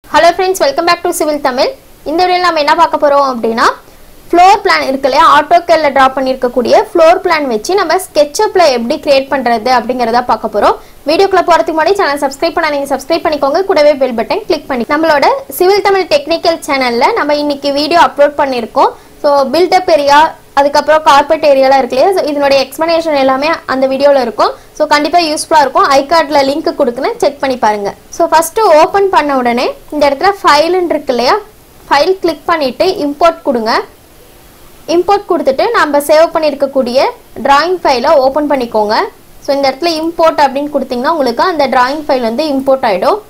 hello friends welcome back to civil Tamil இந்த வீடியோவில் நம்ம என்ன பார்க்க போகிறோம் அப்படின்னா ஃப்ளோர் பிளான் இருக்கு இல்லையா ஆட்டோக்கேல ட்ரா பண்ணியிருக்கக்கூடிய ஃப்ளோர் பிளான் வச்சு நம்ம ஸ்கெட்சப்பில் எப்படி கிரியேட் பண்ணுறது அப்படிங்கிறத பார்க்க போகிறோம் வீடியோக்குள்ள போகிறதுக்கு முன்னாடி சேனல் சப்ஸ்கிரைப் பண்ணாதீங்க சப்ஸ்கிரைப் பண்ணிக்கோங்க கூடவே பெல் பட்டன் கிளிக் பண்ணி நம்மளோட சிவில் தமிழ் டெக்னிக்கல் சேனலில் நம்ம இன்னைக்கு வீடியோ அப்லோட் பண்ணியிருக்கோம் ஸோ பில்டப் ஏரியா அதுக்கப்புறம் கார்பெட் ஏரியாலாம் இருக்கு இல்லையா ஸோ இதனுடைய எக்ஸ்பிளனேஷன் எல்லாமே அந்த வீடியோவில் இருக்கும் ஸோ கண்டிப்பாக யூஸ்ஃபுல்லாக இருக்கும் ஐ கார்டில் லிங்க் கொடுக்குறேன் செக் பண்ணி பாருங்க ஸோ ஃபஸ்ட்டு ஓப்பன் பண்ண உடனே இந்த இடத்துல ஃபைலுன்னு இருக்கு இல்லையா ஃபைல் கிளிக் பண்ணிவிட்டு இம்போர்ட் கொடுங்க இம்போர்ட் கொடுத்துட்டு நம்ம சேவ் பண்ணியிருக்கக்கூடிய டிராயிங் ஃபைலை ஓப்பன் பண்ணிக்கோங்க ஸோ இந்த இடத்துல இம்போர்ட் அப்படின்னு கொடுத்தீங்கன்னா உங்களுக்கு அந்த டிராயிங் ஃபைல் வந்து இம்போர்ட் ஆகிடும்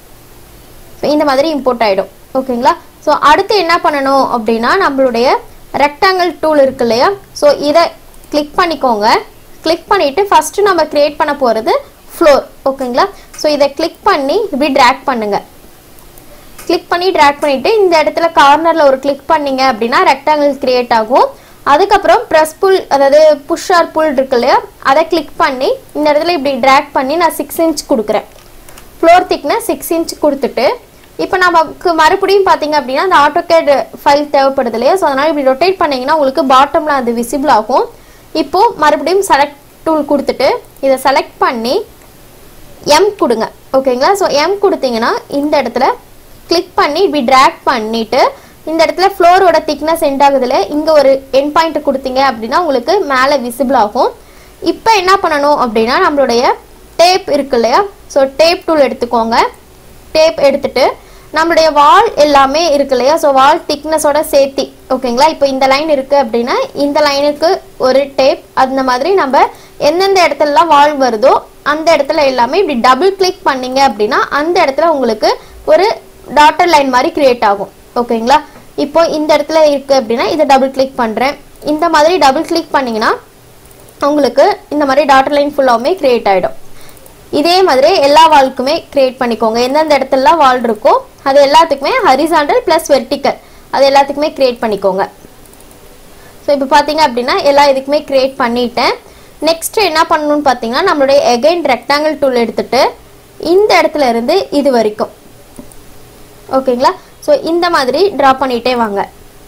ஸோ இந்த மாதிரி இம்போர்ட் ஆகிடும் ஓகேங்களா ஸோ அடுத்து என்ன பண்ணணும் அப்படின்னா நம்மளுடைய ரெக்டாங்கிள் டூல் இருக்கு இல்லையா ஸோ இதை கிளிக் பண்ணிக்கோங்க கிளிக் பண்ணிவிட்டு ஃபஸ்ட்டு நம்ம க்ரியேட் பண்ண போகிறது ஃப்ளோர் ஓகேங்களா ஸோ இதை கிளிக் பண்ணி இப்படி ட்ராக் பண்ணுங்கள் கிளிக் பண்ணி ட்ராக் பண்ணிவிட்டு இந்த இடத்துல கார்னரில் ஒரு கிளிக் பண்ணீங்க அப்படின்னா ரெக்டாங்கிள் கிரியேட் ஆகும் அதுக்கப்புறம் ப்ரெஸ் புல் அதாவது புஷ் ஆர் புல் இருக்கு இல்லையா அதை கிளிக் பண்ணி இந்த இடத்துல இப்படி ட்ராக் பண்ணி நான் சிக்ஸ் இன்ச் கொடுக்குறேன் ஃப்ளோர் திக்னஸ் சிக்ஸ் இன்ச் கொடுத்துட்டு இப்போ நமக்கு மறுபடியும் பார்த்தீங்க அப்படின்னா அந்த ஆட்டோகேட் ஃபைல் தேவைப்படுது இல்லையா ஸோ அதனால் இப்படி ரொட்டேட் பண்ணீங்கன்னா உங்களுக்கு பாட்டமில் அது விசிபிள் ஆகும் இப்போது மறுபடியும் செலக்ட் டூல் கொடுத்துட்டு இதை செலக்ட் பண்ணி எம் கொடுங்க ஓகேங்களா ஸோ எம் கொடுத்தீங்கன்னா இந்த இடத்துல கிளிக் பண்ணி இப்படி ட்ராக் பண்ணிவிட்டு இந்த இடத்துல ஃப்ளோரோட திக்னஸ் எண்ட் ஆகுதுல இங்கே ஒரு என் பாயிண்ட் கொடுத்தீங்க அப்படின்னா உங்களுக்கு மேலே விசிபிள் ஆகும் இப்போ என்ன பண்ணணும் அப்படின்னா நம்மளுடைய டேப் இருக்கு இல்லையா ஸோ டேப் டூல் எடுத்துக்கோங்க டேப் எடுத்துட்டு நம்மளுடைய வால் எல்லாமே இருக்கு இல்லையா ஸோ வால் திக்னஸோட சேர்த்தி ஓகேங்களா இப்போ இந்த லைன் இருக்கு அப்படின்னா இந்த லைனுக்கு ஒரு டேப் அந்த மாதிரி நம்ம எந்தெந்த இடத்துலலாம் வால் வருதோ அந்த இடத்துல எல்லாமே இப்படி டபுள் கிளிக் பண்ணீங்க அப்படின்னா அந்த இடத்துல உங்களுக்கு ஒரு டாட்டர் லைன் மாதிரி கிரியேட் ஆகும் ஓகேங்களா இப்போ இந்த இடத்துல இருக்கு அப்படின்னா இதை டபுள் கிளிக் பண்ணுறேன் இந்த மாதிரி டபுள் கிளிக் பண்ணீங்கன்னா உங்களுக்கு இந்த மாதிரி டாட்டர் லைன் ஃபுல்லாகவுமே கிரியேட் ஆகிடும் இதே மாதிரி எல்லா வால்க்குமே கிரியேட் பண்ணிக்கோங்க எந்தெந்த இடத்துலலாம் வால் இருக்கோ அது எல்லாத்துக்குமே ஹரிசாண்டல் ப்ளஸ் வெர்டிக்கல் அது எல்லாத்துக்குமே கிரியேட் பண்ணிக்கோங்க ஸோ இப்போ பார்த்தீங்க அப்படின்னா எல்லா இதுக்குமே கிரியேட் பண்ணிட்டேன் நெக்ஸ்ட் என்ன பண்ணணும்னு பார்த்தீங்கன்னா நம்மளுடைய எகைன் ரெக்டாங்கிள் டூல் எடுத்துட்டு இந்த இடத்துல இருந்து இது வரைக்கும் ஓகேங்களா ஸோ இந்த மாதிரி ட்ரா பண்ணிட்டே வாங்க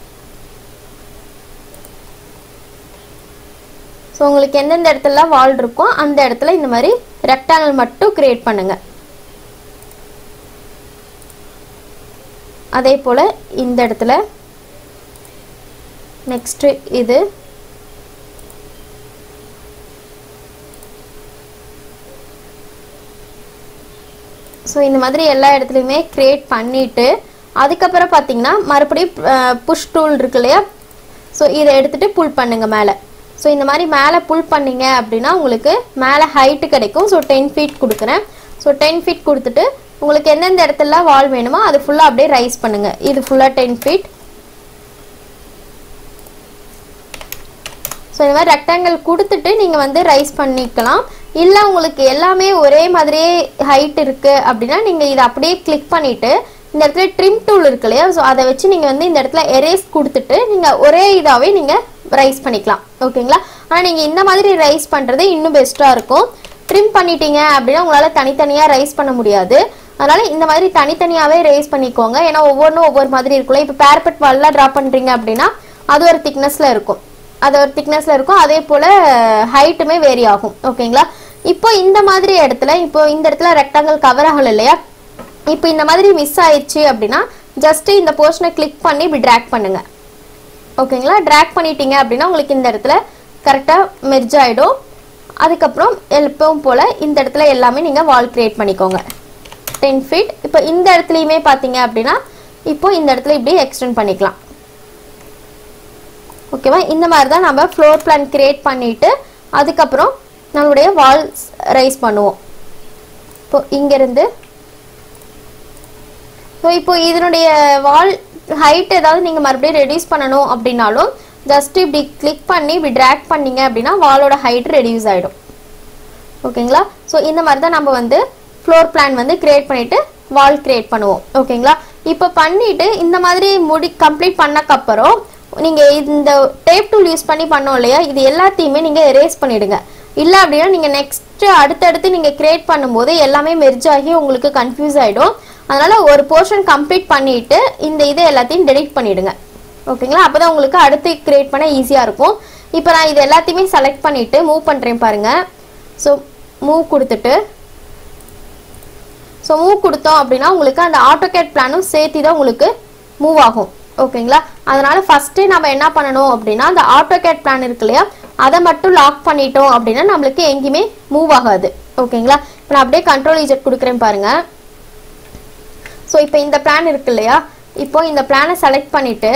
ஸோ உங்களுக்கு எந்தெந்த இடத்துல வால் இருக்கோ அந்த இடத்துல இந்த மாதிரி ரெக்டாங்கிள் மட்டும் கிரியேட் பண்ணுங்க அதே போல் இந்த இடத்துல நெக்ஸ்ட் இது ஸோ இந்த மாதிரி எல்லா இடத்துலையுமே க்ரியேட் பண்ணிவிட்டு அதுக்கப்புறம் பார்த்தீங்கன்னா மறுபடியும் புஷ் டூல் இருக்கு இல்லையா ஸோ இதை எடுத்துகிட்டு புல் பண்ணுங்க மேலே ஸோ இந்த மாதிரி மேலே புல் பண்ணீங்க அப்படின்னா உங்களுக்கு மேலே ஹைட்டு கிடைக்கும் ஸோ டென் ஃபீட் கொடுக்குறேன் ஸோ டென் ஃபீட் கொடுத்துட்டு உங்களுக்கு எந்தெந்த இடத்துல வால் வேணுமோ அது ஃபுல்லாக அப்படியே ரைஸ் பண்ணுங்கள் இது ஃபுல்லாக டென் ஃபீட் ஸோ இந்த மாதிரி ரெக்டாங்கிள் கொடுத்துட்டு நீங்கள் வந்து ரைஸ் பண்ணிக்கலாம் இல்லை உங்களுக்கு எல்லாமே ஒரே மாதிரியே ஹைட் இருக்குது அப்படின்னா நீங்கள் இதை அப்படியே கிளிக் பண்ணிவிட்டு இந்த இடத்துல ட்ரிம் டூல் இருக்கு இல்லையா ஸோ அதை வச்சு நீங்கள் வந்து இந்த இடத்துல எரேஸ் கொடுத்துட்டு நீங்கள் ஒரே இதாகவே நீங்கள் ரைஸ் பண்ணிக்கலாம் ஓகேங்களா ஆனால் நீங்கள் இந்த மாதிரி ரைஸ் பண்ணுறது இன்னும் பெஸ்ட்டாக இருக்கும் ட்ரிம் பண்ணிட்டீங்க அப்படின்னா உங்களால் தனித்தனியாக ரைஸ் பண்ண முடியாது அதனால் இந்த மாதிரி தனித்தனியாகவே ரைஸ் பண்ணிக்கோங்க ஏன்னா ஒவ்வொன்றும் ஒவ்வொரு மாதிரி இருக்கும்ல இப்போ பேரப்பட் வால்லாம் ட்ரா பண்ணுறீங்க அப்படின்னா அது ஒரு திக்னஸில் இருக்கும் அது ஒரு திக்னஸில் இருக்கும் அதே போல் ஹைட்டுமே வேரி ஆகும் ஓகேங்களா இப்போ இந்த மாதிரி இடத்துல இப்போ இந்த இடத்துல ரெக்டாங்கிள் கவர் ஆகல இல்லையா இப்போ இந்த மாதிரி மிஸ் ஆயிடுச்சு அப்படின்னா ஜஸ்ட் இந்த போர்ஷனை கிளிக் பண்ணி இப்படி ட்ராக் பண்ணுங்க ஓகேங்களா ட்ராக் பண்ணிட்டீங்க அப்படின்னா உங்களுக்கு இந்த இடத்துல கரெக்டாக மெர்ஜ் ஆகிடும் அதுக்கப்புறம் எப்பவும் போல் இந்த இடத்துல எல்லாமே நீங்கள் வால் கிரியேட் பண்ணிக்கோங்க டென் ஃபீட் இப்போ இந்த இடத்துலையுமே பார்த்தீங்க அப்படின்னா இப்போ இந்த இடத்துல இப்படி எக்ஸ்டெண்ட் பண்ணிக்கலாம் ஓகேவா இந்த மாதிரி தான் நம்ம ஃப்ளோர் பிளான் கிரியேட் பண்ணிவிட்டு அதுக்கப்புறம் நம்மளுடைய வால்ஸ் ரைஸ் பண்ணுவோம் இப்போ இங்கேருந்து ஸோ இப்போ இதனுடைய வால் ஹைட் ஏதாவது நீங்கள் மறுபடியும் ரெடியூஸ் பண்ணணும் அப்படின்னாலும் ஜஸ்ட் இப்படி கிளிக் பண்ணி இப்படி ட்ராக் பண்ணீங்க அப்படின்னா வாலோட ஹைட் ரெடியூஸ் ஆகிடும் ஓகேங்களா ஸோ இந்த மாதிரி தான் நம்ம வந்து ஃப்ளோர் பிளான் வந்து கிரியேட் பண்ணிவிட்டு வால் கிரியேட் பண்ணுவோம் ஓகேங்களா இப்போ பண்ணிவிட்டு இந்த மாதிரி முடி கம்ப்ளீட் பண்ணக்கப்புறம் நீங்கள் இந்த டேப் டூல் யூஸ் பண்ணி பண்ணோம் இல்லையா இது எல்லாத்தையுமே நீங்கள் எரேஸ் பண்ணிவிடுங்க இல்லை அப்படின்னா நீங்கள் நெக்ஸ்ட்டு அடுத்தடுத்து நீங்கள் கிரியேட் பண்ணும்போது எல்லாமே மெர்ஜ் ஆகி உங்களுக்கு கன்ஃபியூஸ் ஆகிடும் அதனால ஒரு போர்ஷன் கம்ப்ளீட் பண்ணிட்டு இந்த இதை எல்லாத்தையும் டெலிட் பண்ணிடுங்க ஓகேங்களா அப்பதான் உங்களுக்கு அடுத்து கிரியேட் பண்ண ஈஸியாக இருக்கும் இப்போ நான் இது எல்லாத்தையுமே செலக்ட் பண்ணிட்டு மூவ் பண்ணுறேன் பாருங்க ஸோ மூவ் கொடுத்துட்டு ஸோ மூவ் கொடுத்தோம் அப்படின்னா உங்களுக்கு அந்த ஆட்டோகேட் பிளானும் சேர்த்து தான் உங்களுக்கு மூவ் ஆகும் ஓகேங்களா அதனால ஃபர்ஸ்ட்டு நம்ம என்ன பண்ணணும் அப்படின்னா அந்த ஆட்டோகேட் பிளான் இருக்கு இல்லையா அதை மட்டும் லாக் பண்ணிட்டோம் அப்படின்னா நம்மளுக்கு எங்கேயுமே மூவ் ஆகாது ஓகேங்களா இப்போ நான் அப்படியே கண்ட்ரோல் இஜெக்ட் கொடுக்குறேன் பாருங்க ஸோ இப்போ இந்த பிளான் இருக்கு இல்லையா இப்போ இந்த பிளானை செலக்ட் பண்ணிட்டு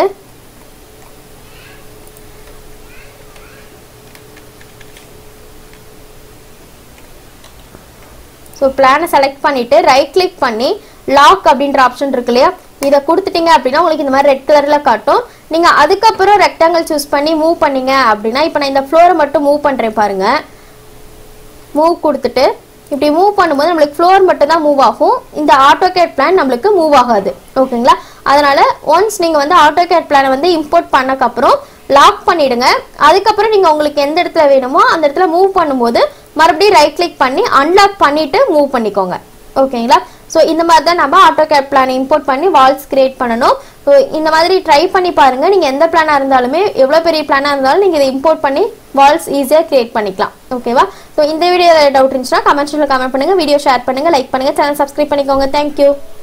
ஸோ பிளானை செலக்ட் பண்ணிட்டு ரைட் கிளிக் பண்ணி லாக் அப்படின்ற ஆப்ஷன் இருக்கு இல்லையா இதை கொடுத்துட்டீங்க அப்படின்னா உங்களுக்கு இந்த மாதிரி ரெட் கலரில் காட்டும் நீங்கள் அதுக்கப்புறம் ரெக்டாங்கிள் சூஸ் பண்ணி மூவ் பண்ணீங்க அப்படின்னா இப்போ நான் இந்த ஃப்ளோரை மட்டும் மூவ் பண்ணுறேன் பாருங்க மூவ் கொடுத்துட்டு இப்படி மூவ் பண்ணும்போது நம்மளுக்கு ஃப்ளோர் மட்டும் தான் மூவ் ஆகும் இந்த ஆட்டோகேட் பிளான் நம்மளுக்கு மூவ் ஆகாது ஓகேங்களா அதனால ஒன்ஸ் நீங்கள் வந்து ஆட்டோகேட் பிளானை வந்து இம்போர்ட் பண்ணக்கப்புறம் லாக் பண்ணிடுங்க அதுக்கப்புறம் நீங்கள் உங்களுக்கு எந்த இடத்துல வேணுமோ அந்த இடத்துல மூவ் பண்ணும்போது மறுபடியும் ரைட் கிளிக் பண்ணி அன்லாக் பண்ணிட்டு மூவ் பண்ணிக்கோங்க ஓகேங்களா ஸோ இந்த மாதிரி தான் நம்ம ஆட்டோகேட் பிளானை இம்போர்ட் பண்ணி வால்ஸ் கிரியேட் பண்ணணும் ஸோ இந்த மாதிரி ட்ரை பண்ணி பாருங்க நீங்கள் எந்த பிளானாக இருந்தாலுமே எவ்வளோ பெரிய பிளானாக இருந்தாலும் நீங்கள் இதை இம்போர்ட் பண்ணி வால்ஸ் ஈஸியாக கிரியேட் பண்ணிக்கலாம் ஓகேவா ஸோ இந்த வீடியோ டவுட் இருந்துச்சுன்னா கமெண்ட்ஸில் கமெண்ட் பண்ணுங்க வீடியோ ஷேர் பண்ணுங்க லைக் பண்ணுங்க சேனல் சப்ஸ்கிரைப் பண்ணிக்கோங்க தேங்க்யூ